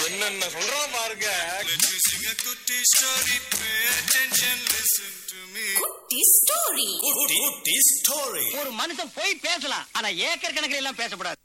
என்னென்ன சொல்றான் பாருங்க Let me sing a kutti story. Pay attention, listen to me. குட்டி ஸ்டோரி குட்டி ஸ்டோரி ஒரு மனுஷன் போய் பேசலாம் ஆனா ஏக்கர் கணக்கில் எல்லாம் பேசக்கூடாது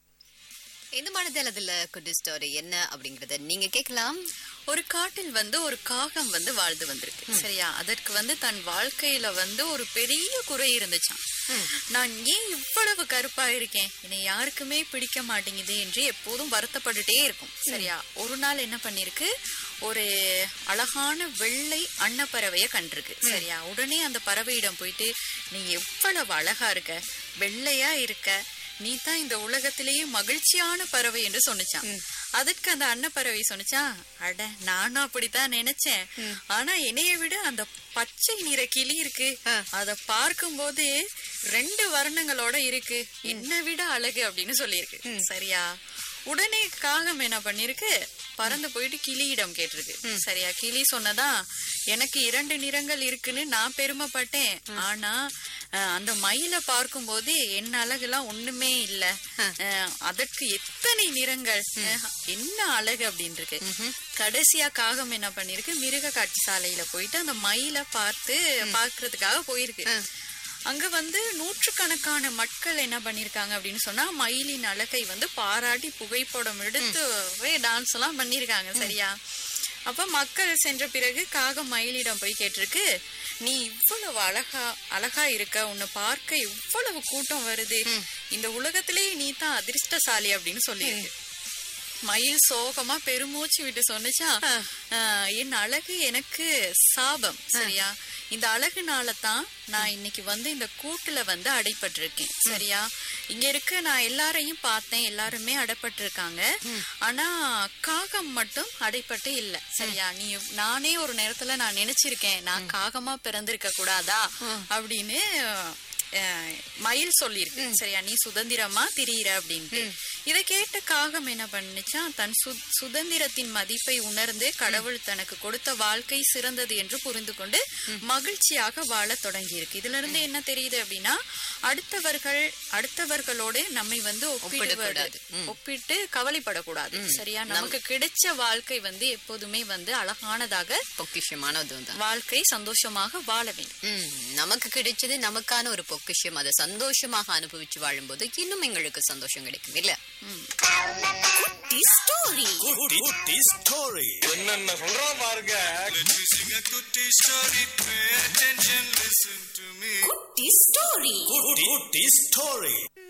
இந்த மனதளத்துல குட்டி ஸ்டோரி என்ன அப்படிங்கறத நீங்க கேட்கலாம் ஒரு காட்டில் வந்து ஒரு காகம் வந்து வாழ்ந்து வந்திருக்கு சரியா அதற்கு வந்து தன் வாழ்க்கையில வந்து ஒரு பெரிய குறை இருந்துச்சாம் நான் ஏன் இவ்வளவு கருப்பா இருக்கேன் என்னை யாருக்குமே பிடிக்க மாட்டேங்குது என்று எப்போதும் வருத்தப்பட்டுட்டே இருக்கும் சரியா ஒரு நாள் என்ன பண்ணிருக்கு ஒரு அழகான வெள்ளை அன்னப்பறவைய கண்டிருக்கு சரியா உடனே அந்த பறவையிடம் போயிட்டு நீ எவ்வளவு அழகா இருக்க வெள்ளையா இருக்க நீ தான் இந்த உலகத்திலேயே மகிழ்ச்சியான பறவை என்று சொன்னிச்சான் அதற்கு அந்த அன்னப்பறவை சொன்னிச்சான் அட நானும் அப்படித்தான் நினைச்சேன் ஆனா என்னைய விட அந்த பச்சை நிற கிளி இருக்கு அத பார்க்கும்போது ரெண்டு வர்ணங்களோட இருக்கு என்னை விட அழகு அப்படின்னு சொல்லியிருக்கு சரியா உடனே காகம் என்ன பண்ணிருக்கு பறந்து போயிட்டு கிளியிடம் கேட்டிருக்கு சரியா கிளி சொன்னதா எனக்கு இரண்டு நிறங்கள் இருக்குன்னு நான் பெருமைப்பட்டேன் ஆனா அஹ், அந்த மயிலை பார்க்கும்போது என் அழகுலாம் ஒண்ணுமே இல்ல அஹ், அதற்கு எத்தனை நிறங்கள் அஹ், என்ன அழகு அப்படின்னு இருக்கு கடைசியா காகம் என்ன பண்ணிருக்கு மிருக காட்சி சாலையில போயிட்டு அந்த மயிலை பார்த்து பார்க்கிறதுக்காக போயிருக்கு அங்க வந்து நூற்றுக்கணக்கான மக்கள் என்ன பண்ணிருக்காங்க அப்படின்னு சொன்னா மயிலின் அழகை வந்து பாராட்டி புகைப்படம் எடுத்து டான்ஸ் எல்லாம் பண்ணிருக்காங்க சரியா அப்ப மக்கள் சென்ற பிறகு காகம் மயிலிடம் போய் கேட்டிருக்கு நீ இவ்வளவு அழகா அழகா இருக்க உன்னை பார்க்க இவ்வளவு கூட்டம் வருது இந்த உலகத்திலேயே நீ தான் அதிர்ஷ்டசாலி அப்படின்னு சொல்லியிருக்கு மயில் சோகமா பெருமூச்சு விட்டு சொன்னுச்சா "ஆஹ், என் அழகு எனக்கு சாபம் சரியா இந்த அழகுனால தான் நான் இன்னைக்கு வந்து இந்த கூட்டுல வந்து அடைப்பட்டிருக்கேன் சரியா இங்க இருக்க நான் எல்லாரையும் பார்த்தேன் எல்லாருமே அடைப்பட்டிருக்காங்க ஆனா காகம் மட்டும் அடைப்பட்டு இல்ல சரியா நீ நானே ஒரு நேரத்துல நான் நினைச்சிருக்கேன் நான் காகமா பிறந்திருக்க கூடாதா அப்படின்னு அஹ், மயில் சொல்லியிருக்கு சரியா நீ சுதந்திரமா திரியிற அப்படின்ட்டு இதை கேட்ட காகம் என்ன பண்ணுச்சா தன் சு- சுதந்திரத்தின் மதிப்பை உணர்ந்து கடவுள் தனக்கு கொடுத்த வாழ்க்கை சிறந்தது என்று புரிந்து கொண்டு மகிழ்ச்சியாக வாழ தொடங்கி இருக்கு இதுல இருந்து என்ன தெரியுது அப்படின்னா அடுத்தவர்கள் அடுத்தவர்களோடு நம்மை வந்து ஒப்பிடுவது ஒப்பிடக்கூடாது. ஒப்பிட்டு கவலைப்படக்கூடாது சரியா நமக்கு கிடைச்ச வாழ்க்கை வந்து எப்போதுமே வந்து அழகானதாக பொக்கிஷமானது தான் வாழ்க்கை சந்தோஷமாக வாழ வேண்டும் ம், நமக்கு கிடைச்சது நமக்கான ஒரு பொக்கிஷம் அதை சந்தோஷமாக அனுபவிச்சு வாழும்போது இன்னும் எங்களுக்கு சந்தோஷம் கிடைக்கும் இல்ல குட்டி ஸ்டோரி என்னென்ன சொல்றான் பாருங்க Let me sing a kutti story. Pay attention, listen to me. குட்டி ஸ்டோரி